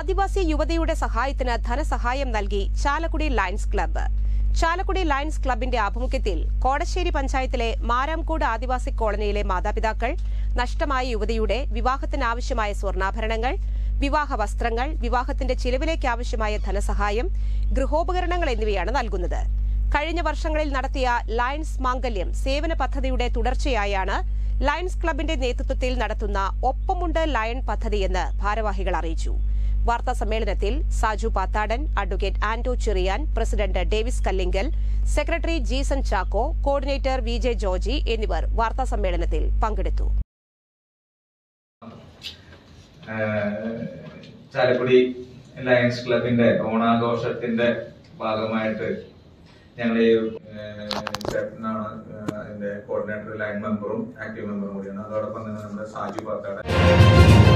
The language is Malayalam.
ആദിവാസി യുവതിയുടെ സഹായത്തിന് ധനസഹായം നൽകി Chalakudy Lions club Chalakudy Lions ക്ലബിന്റെ ആഭിമുഖ്യത്തിൽ കോടശ്ശേരി പഞ്ചായത്തിലെ മാരാംകൂട് ആദിവാസി കോളനിയിലെ മാതാപിതാക്കൾ നഷ്ടമായ യുവതിയുടെ വിവാഹത്തിനാവശ്യമായ സ്വർണ്ണാഭരണങ്ങൾ വിവാഹ വസ്ത്രങ്ങൾ വിവാഹത്തിന്റെ ചിലവിലേക്ക് ആവശ്യമായ ധനസഹായം ഗൃഹോപകരണങ്ങൾ എന്നിവയാണ് നൽകുന്നത് കഴിഞ്ഞ വർഷങ്ങളിൽ നടത്തിയ ലയൺസ് മാംഗല്യം സേവന പദ്ധതിയുടെ തുടർച്ചയായാണ് ലയൺസ് ക്ലബിന്റെ നേതൃത്വത്തിൽ നടത്തുന്ന ഒപ്പമുണ്ട് ലയൺ പദ്ധതിയെന്ന് ഭാരവാഹികൾ അറിയിച്ചു വാർത്താ സമ്മേളനത്തിൽ Saju Pathadan advocate Anto Cherian president Davis Kallingal secretary Jeeson Chacko coordinator V J Georgy എന്നിവർ വാർത്താ സമ്മേളനത്തിൽ പങ്കെടുത്തു ഏഹ് ചാലക്കുടി ലയൺസ് ക്ലബിന്റെ ഓണാഘോഷത്തിന്റെ ഭാഗമായിട്ട് ഞങ്ങൾ ഈ ഏഹ് ചേട്ടനാണ് ഏഹ് അതിന്റെ കോർഡിനേറ്റർ ലൈൻ മെമ്പറും ആക്റ്റീവ് മെമ്പറും കൂടിയാണ് അതോടൊപ്പം തന്നെ നമ്മുടെ സാജു പാത്താട്